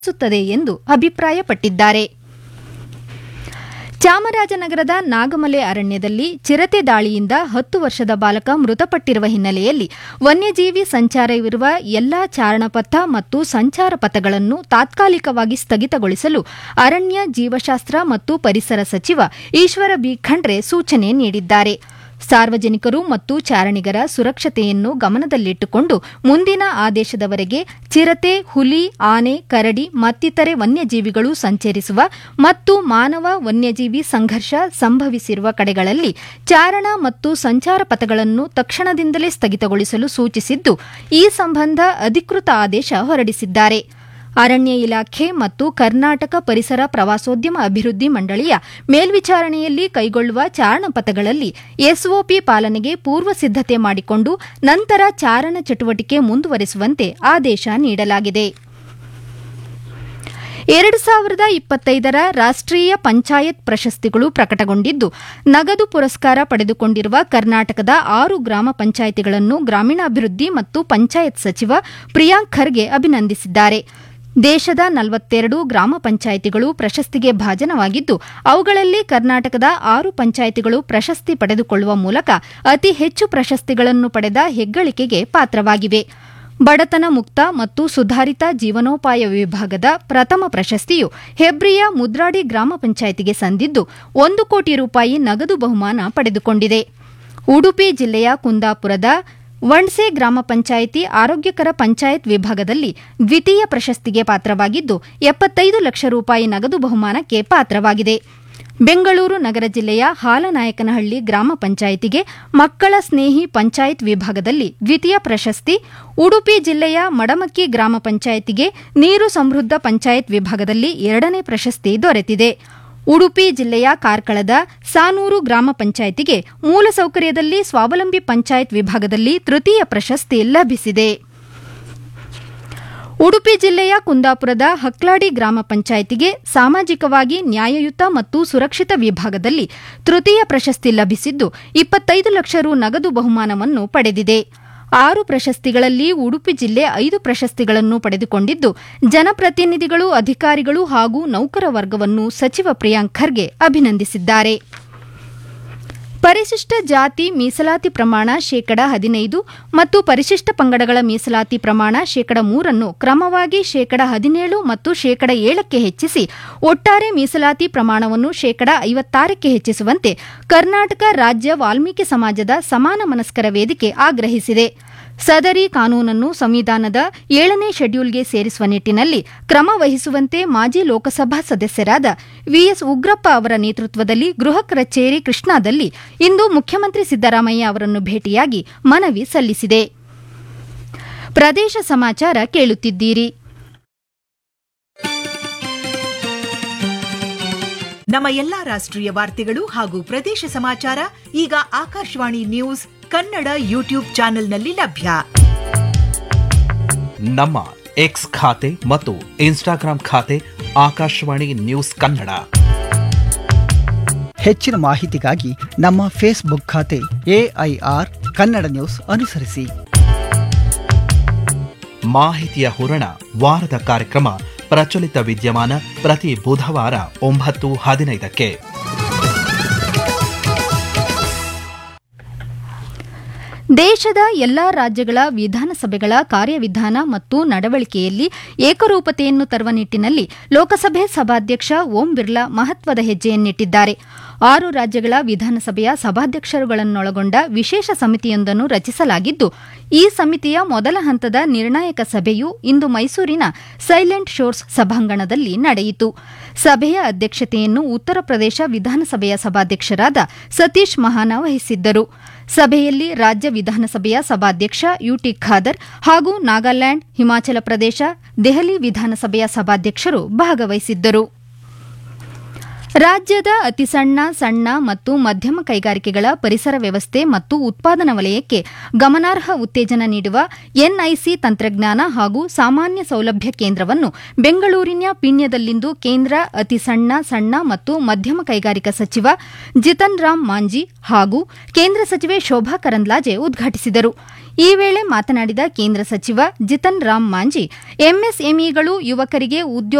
ಸುತ್ತದೆ ಎಂದು ಅಭಿಪ್ರಾಯಪಟ್ಟಿದ್ದಾರೆ ಚಾಮರಾಜನಗರದ ನಾಗಮಲೆ ಅರಣ್ಯದಲ್ಲಿ ಚಿರತೆ ದಾಳಿಯಿಂದ ಹತ್ತು ವರ್ಷದ ಬಾಲಕ ಮೃತಪಟ್ಟಿರುವ ಹಿನ್ನೆಲೆಯಲ್ಲಿ ವನ್ಯಜೀವಿ ಸಂಚಾರವಿರುವ ಎಲ್ಲಾ ಚಾರಣಪಥ ಮತ್ತು ಸಂಚಾರ ಪಥಗಳನ್ನು ತಾತ್ಕಾಲಿಕವಾಗಿ ಸ್ಥಗಿತಗೊಳಿಸಲು ಅರಣ್ಯ ಜೀವಶಾಸ್ತ್ರ ಮತ್ತು ಪರಿಸರ ಸಚಿವ ಈಶ್ವರ ಬಿ ಖಂಡ್ರೆ ಸೂಚನೆ ನೀಡಿದ್ದಾರೆ ಸಾರ್ವಜನಿಕರು ಮತ್ತು ಚಾರಣಿಗರ ಸುರಕ್ಷತೆಯನ್ನು ಗಮನದಲ್ಲಿಟ್ಟುಕೊಂಡು ಮುಂದಿನ ಆದೇಶದವರೆಗೆ ಚಿರತೆ ಹುಲಿ ಆನೆ ಕರಡಿ ಮತ್ತಿತರೆ ವನ್ಯಜೀವಿಗಳು ಸಂಚರಿಸುವ ಮತ್ತು ಮಾನವ ವನ್ಯಜೀವಿ ಸಂಘರ್ಷ ಸಂಭವಿಸಿರುವ ಕಡೆಗಳಲ್ಲಿ ಚಾರಣ ಮತ್ತು ಸಂಚಾರ ಪಥಗಳನ್ನು ತಕ್ಷಣದಿಂದಲೇ ಸ್ಥಗಿತಗೊಳಿಸಲು ಸೂಚಿಸಿದ್ದು ಈ ಸಂಬಂಧ ಅಧಿಕೃತ ಆದೇಶ ಹೊರಡಿಸಿದ್ದಾರೆ ಅರಣ್ಯ ಇಲಾಖೆ ಮತ್ತು ಕರ್ನಾಟಕ ಪರಿಸರ ಪ್ರವಾಸೋದ್ಯಮ ಅಭಿವೃದ್ಧಿ ಮಂಡಳಿಯ ಮೇಲ್ವಿಚಾರಣೆಯಲ್ಲಿ ಕೈಗೊಳ್ಳುವ ಚಾರಣ ಪಥಗಳಲ್ಲಿ ಎಸ್ಒಪಿ ಪಾಲನೆಗೆ ಪೂರ್ವ ಸಿದ್ದತೆ ಮಾಡಿಕೊಂಡು ನಂತರ ಚಾರಣ ಚಟುವಟಿಕೆ ಮುಂದುವರೆಸುವಂತೆ ಆದೇಶ ನೀಡಲಾಗಿದೆ ಎರಡು ಸಾವಿರದ ಇಪ್ಪತ್ತೈದರ ರಾಷ್ಟ್ರೀಯ ಪಂಚಾಯತ್ ಪ್ರಶಸ್ತಿಗಳು ಪ್ರಕಟಗೊಂಡಿದ್ದು ನಗದು ಪುರಸ್ಕಾರ ಪಡೆದುಕೊಂಡಿರುವ ಕರ್ನಾಟಕದ ಆರು ಗ್ರಾಮ ಪಂಚಾಯಿತಿಗಳನ್ನು ಗ್ರಾಮೀಣಾಭಿವೃದ್ಧಿ ಮತ್ತು ಪಂಚಾಯತ್ ಸಚಿವ ಪ್ರಿಯಾಂಕ್ ಖರ್ಗೆ ಅಭಿನಂದಿಸಿದ್ದಾರೆ ದೇಶದ ನಲವತ್ತೆರಡು ಗ್ರಾಮ ಪಂಚಾಯಿತಿಗಳು ಪ್ರಶಸ್ತಿಗೆ ಭಾಜನವಾಗಿದ್ದು ಅವುಗಳಲ್ಲಿ ಕರ್ನಾಟಕದ ಆರು ಪಂಚಾಯಿತಿಗಳು ಪ್ರಶಸ್ತಿ ಪಡೆದುಕೊಳ್ಳುವ ಮೂಲಕ ಅತಿ ಹೆಚ್ಚು ಪ್ರಶಸ್ತಿಗಳನ್ನು ಪಡೆದ ಹೆಗ್ಗಳಿಕೆಗೆ ಪಾತ್ರವಾಗಿವೆ ಬಡತನ ಮುಕ್ತ ಮತ್ತು ಸುಧಾರಿತ ಜೀವನೋಪಾಯ ವಿಭಾಗದ ಪ್ರಥಮ ಪ್ರಶಸ್ತಿಯು ಹೆಬ್ರಿಯ ಮುದ್ರಾಡಿ ಗ್ರಾಮ ಪಂಚಾಯಿತಿಗೆ ಸಂದಿದ್ದು ಒಂದು ಕೋಟಿ ರೂಪಾಯಿ ನಗದು ಬಹುಮಾನ ಪಡೆದುಕೊಂಡಿದೆ ಉಡುಪಿ ಜಿಲ್ಲೆಯ ಕುಂದಾಪುರದ ವಣ್ಸೆ ಗ್ರಾಮ ಪಂಚಾಯಿತಿ ಆರೋಗ್ಯಕರ ಪಂಚಾಯತ್ ವಿಭಾಗದಲ್ಲಿ ದ್ವಿತೀಯ ಪ್ರಶಸ್ತಿಗೆ ಪಾತ್ರವಾಗಿದ್ದು ಎಪ್ಪತ್ತೈದು ಲಕ್ಷ ರೂಪಾಯಿ ನಗದು ಬಹುಮಾನಕ್ಕೆ ಪಾತ್ರವಾಗಿದೆ ಬೆಂಗಳೂರು ನಗರ ಜಿಲ್ಲೆಯ ಹಾಲನಾಯಕನಹಳ್ಳಿ ಗ್ರಾಮ ಪಂಚಾಯಿತಿಗೆ ಮಕ್ಕಳ ಸ್ನೇಹಿ ಪಂಚಾಯತ್ ವಿಭಾಗದಲ್ಲಿ ದ್ವಿತೀಯ ಪ್ರಶಸ್ತಿ ಉಡುಪಿ ಜಿಲ್ಲೆಯ ಮಡಮಕ್ಕಿ ಗ್ರಾಮ ಪಂಚಾಯಿತಿಗೆ ನೀರು ಸಮೃದ್ಧ ಪಂಚಾಯತ್ ವಿಭಾಗದಲ್ಲಿ ಎರಡನೇ ಪ್ರಶಸ್ತಿ ದೊರೆತಿದೆ ಉಡುಪಿ ಜಿಲ್ಲೆಯ ಕಾರ್ಕಳದ ಸಾನೂರು ಗ್ರಾಮ ಪಂಚಾಯಿತಿಗೆ ಮೂಲಸೌಕರ್ಯದಲ್ಲಿ ಸ್ವಾವಲಂಬಿ ಪಂಚಾಯತ್ ವಿಭಾಗದಲ್ಲಿ ತೃತೀಯ ಪ್ರಶಸ್ತಿ ಲಭಿಸಿದೆ ಉಡುಪಿ ಜಿಲ್ಲೆಯ ಕುಂದಾಪುರದ ಹಕ್ಲಾಡಿ ಗ್ರಾಮ ಪಂಚಾಯಿತಿಗೆ ಸಾಮಾಜಿಕವಾಗಿ ನ್ಯಾಯಯುತ ಮತ್ತು ಸುರಕ್ಷಿತ ವಿಭಾಗದಲ್ಲಿ ತೃತೀಯ ಪ್ರಶಸ್ತಿ ಲಭಿಸಿದ್ದು ಇಪ್ಪತ್ತೈದು ಲಕ್ಷ ರು ನಗದು ಬಹುಮಾನವನ್ನು ಪಡೆದಿದೆ ಆರು ಪ್ರಶಸ್ತಿಗಳಲ್ಲಿ ಉಡುಪಿ ಜಿಲ್ಲೆ ಐದು ಪ್ರಶಸ್ತಿಗಳನ್ನು ಪಡೆದುಕೊಂಡಿದ್ದು ಜನಪ್ರತಿನಿಧಿಗಳು ಅಧಿಕಾರಿಗಳು ಹಾಗೂ ನೌಕರ ವರ್ಗವನ್ನು ಸಚಿವ ಪ್ರಿಯಾಂಕ್ ಖರ್ಗೆ ಅಭಿನಂದಿಸಿದ್ದಾರೆ ಪರಿಶಿಷ್ಟ ಜಾತಿ ಮೀಸಲಾತಿ ಪ್ರಮಾಣ ಶೇಕಡ ಹದಿನೈದು ಮತ್ತು ಪರಿಶಿಷ್ಟ ಪಂಗಡಗಳ ಮೀಸಲಾತಿ ಪ್ರಮಾಣ ಶೇಕಡ ಮೂರನ್ನು ಕ್ರಮವಾಗಿ ಶೇಕಡ ಹದಿನೇಳು ಮತ್ತು ಶೇಕಡ ಏಳಕ್ಕೆ ಹೆಚ್ಚಿಸಿ ಒಟ್ಟಾರೆ ಮೀಸಲಾತಿ ಪ್ರಮಾಣವನ್ನು ಶೇಕಡ ಐವತ್ತಾರಕ್ಕೆ ಹೆಚ್ಚಿಸುವಂತೆ ಕರ್ನಾಟಕ ರಾಜ್ಯ ವಾಲ್ಮೀಕಿ ಸಮಾಜದ ಸಮಾನ ಮನಸ್ಕರ ವೇದಿಕೆ ಆಗ್ರಹಿಸಿದೆ ಸದರಿ ಕಾನೂನನ್ನು ಸಂವಿಧಾನದ ಏಳನೇ ಶೆಡ್ಯೂಲ್ಗೆ ಸೇರಿಸುವ ನಿಟ್ಟಿನಲ್ಲಿ ಕ್ರಮ ವಹಿಸುವಂತೆ ಮಾಜಿ ಲೋಕಸಭಾ ಸದಸ್ಯರಾದ ವಿಎಸ್ ಉಗ್ರಪ್ಪ ಅವರ ನೇತೃತ್ವದಲ್ಲಿ ಗೃಹ ಕಚೇರಿ ಕೃಷ್ಣಾದಲ್ಲಿ ಇಂದು ಮುಖ್ಯಮಂತ್ರಿ ಸಿದ್ದರಾಮಯ್ಯ ಅವರನ್ನು ಭೇಟಿಯಾಗಿ ಮನವಿ ಸಲ್ಲಿಸಿದೆ ಪ್ರದೇಶ ಸಮಾಚಾರ ಕೇಳುತ್ತಿದ್ದೀರಿ ನಮ್ಮ ಎಲ್ಲಾ ರಾಷ್ಟ್ರೀಯ ವಾರ್ತೆಗಳು ಹಾಗೂ ಪ್ರದೇಶ ಸಮಾಚಾರ ಈಗ ಆಕಾಶವಾಣಿ ನ್ಯೂಸ್ ಕನ್ನಡ ಯೂಟ್ಯೂಬ್ ಚಾನೆಲ್ನಲ್ಲಿ ಲಭ್ಯ ನಮ್ಮ ಎಕ್ಸ್ ಖಾತೆ ಮತ್ತು ಇನ್ಸ್ಟಾಗ್ರಾಂ ಖಾತೆ ಆಕಾಶವಾಣಿ ನ್ಯೂಸ್ ಕನ್ನಡ ಹೆಚ್ಚಿನ ಮಾಹಿತಿಗಾಗಿ ನಮ್ಮ ಫೇಸ್ಬುಕ್ ಖಾತೆ ಎಐಆರ್ ಕನ್ನಡ ನ್ಯೂಸ್ ಅನುಸರಿಸಿ ಮಾಹಿತಿಯ ಹೂರಣ ವಾರದ ಕಾರ್ಯಕ್ರಮ ಪ್ರಚಲಿತ ವಿದ್ಯಮಾನ ಪ್ರತಿ ಬುಧವಾರ ಒಂಬತ್ತು ಹದಿನೈದಕ್ಕೆ ದೇಶದ ಎಲ್ಲಾ ರಾಜ್ಯಗಳ ವಿಧಾನಸಭೆಗಳ ಕಾರ್ಯವಿಧಾನ ಮತ್ತು ನಡವಳಿಕೆಯಲ್ಲಿ ಏಕರೂಪತೆಯನ್ನು ತರುವ ನಿಟ್ಟಿನಲ್ಲಿ ಲೋಕಸಭೆ ಸಭಾಧ್ಯಕ್ಷ ಓಂ ಬಿರ್ಲಾ ಮಹತ್ವದ ಹೆಜ್ಜೆಯನ್ನಿಟ್ಟಿದ್ದಾರೆ ಆರು ರಾಜ್ಯಗಳ ವಿಧಾನಸಭೆಯ ಸಭಾಧ್ಯಕ್ಷರುಗಳನ್ನೊಳಗೊಂಡ ವಿಶೇಷ ಸಮಿತಿಯೊಂದನ್ನು ರಚಿಸಲಾಗಿದ್ದು ಈ ಸಮಿತಿಯ ಮೊದಲ ಹಂತದ ನಿರ್ಣಾಯಕ ಸಭೆಯು ಇಂದು ಮೈಸೂರಿನ ಸೈಲೆಂಟ್ ಶೋರ್ಸ್ ಸಭಾಂಗಣದಲ್ಲಿ ನಡೆಯಿತು ಸಭೆಯ ಅಧ್ಯಕ್ಷತೆಯನ್ನು ಉತ್ತರ ಪ್ರದೇಶ ವಿಧಾನಸಭೆಯ ಸಭಾಧ್ಯಕ್ಷರಾದ ಸತೀಶ್ ಮಹಾನ ವಹಿಸಿದ್ದರು ಸಭೆಯಲ್ಲಿ ರಾಜ್ಯ ವಿಧಾನಸಭೆಯ ಸಭಾಧ್ಯಕ್ಷ ಯುಟಿ ಖಾದರ್ ಹಾಗೂ ನಾಗಾಲ್ಯಾಂಡ್ ಹಿಮಾಚಲ ಪ್ರದೇಶ ದೆಹಲಿ ವಿಧಾನಸಭೆಯ ಸಭಾಧ್ಯಕ್ಷರು ಭಾಗವಹಿಸಿದ್ದರು ರಾಜ್ಯದ ಅತಿ ಸಣ್ಣ ಸಣ್ಣ ಮತ್ತು ಮಧ್ಯಮ ಕೈಗಾರಿಕೆಗಳ ಪರಿಸರ ವ್ಯವಸ್ಥೆ ಮತ್ತು ಉತ್ಪಾದನಾ ವಲಯಕ್ಕೆ ಗಮನಾರ್ಹ ಉತ್ತೇಜನ ನೀಡುವ ಎನ್ಐಸಿ ತಂತ್ರಜ್ಞಾನ ಹಾಗೂ ಸಾಮಾನ್ಯ ಸೌಲಭ್ಯ ಕೇಂದ್ರವನ್ನು ಬೆಂಗಳೂರಿನ ಪಿಣ್ಯದಲ್ಲಿಂದು ಕೇಂದ್ರ ಅತಿ ಸಣ್ಣ ಸಣ್ಣ ಮತ್ತು ಮಧ್ಯಮ ಕೈಗಾರಿಕಾ ಸಚಿವ ಜಿತನ್ ರಾಮ್ ಮಾಂಜಿ ಹಾಗೂ ಕೇಂದ್ರ ಸಚಿವೆ ಶೋಭಾ ಕರಂದ್ಲಾಜೆ ಉದ್ಘಾಟಿಸಿದರು ಈ ವೇಳೆ ಮಾತನಾಡಿದ ಕೇಂದ್ರ ಸಚಿವ ಜಿತನ್ ರಾಮ್ ಮಾಂಜಿ ಎಂಎಸ್ಎಂಇಗಳು ಯುವಕರಿಗೆ ಉದ್ಯೋಗ